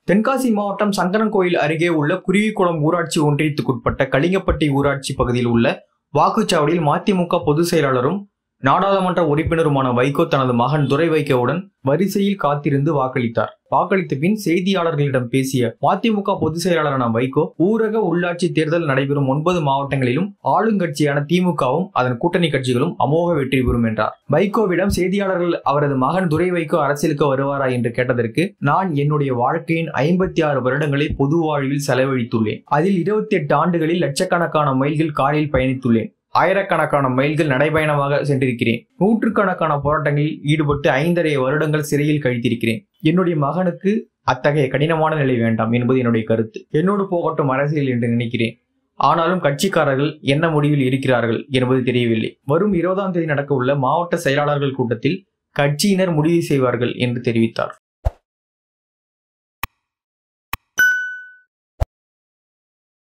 தென்காசி மாவட்டம் சங்கரன்கோயில் அருகே உள்ள குருவிக்குளம் ஊராட்சி ஒன்றியத்துக்குட்பட்ட கலிங்கப்பட்டி ஊராட்சி பகுதியில் உள்ள வாக்குச்சாவடியில் மதிமுக பொதுச் செயலாளரும் நாடாளுமன்ற உறுப்பினருமான வைகோ தனது மகன் துரை வைகோவுடன் வரிசையில் காத்திருந்து வாக்களித்தார் வாக்களித்த பின் செய்தியாளர்களிடம் பேசிய மதிமுக பொதுச் செயலாளரான வைகோ ஊரக உள்ளாட்சி தேர்தல் நடைபெறும் ஒன்பது மாவட்டங்களிலும் ஆளுங்கட்சியான திமுகவும் அதன் கூட்டணி கட்சிகளும் அமோக வெற்றி பெறும் என்றார் வைகோவிடம் செய்தியாளர்கள் அவரது மகன் துரை வைகோ அரசியலுக்கு வருவாரா என்று கேட்டதற்கு நான் என்னுடைய வாழ்க்கையின் ஐம்பத்தி ஆறு வருடங்களை பொது வாழ்வில் செலவழித்துள்ளேன் அதில் இருபத்தி எட்டு ஆண்டுகளில் லட்சக்கணக்கான மைல்கள் காரில் பயணித்துள்ளேன் ஆயிரக்கணக்கான மைல்கள் நடைபயணமாக சென்றிருக்கிறேன் நூற்றுக்கணக்கான போராட்டங்களில் ஈடுபட்டு ஐந்தரை வருடங்கள் சிறையில் கழித்திருக்கிறேன் என்னுடைய மகனுக்கு அத்தகைய கடினமான நிலை வேண்டாம் என்பது என்னுடைய கருத்து என்னோடு போகட்டும் அரசியல் என்று நினைக்கிறேன் ஆனாலும் கட்சிக்காரர்கள் என்ன முடிவில் இருக்கிறார்கள் என்பது தெரியவில்லை வரும் இருபதாம் தேதி நடக்க உள்ள மாவட்ட செயலாளர்கள் கூட்டத்தில் கட்சியினர் முடிவு செய்வார்கள் என்று தெரிவித்தார்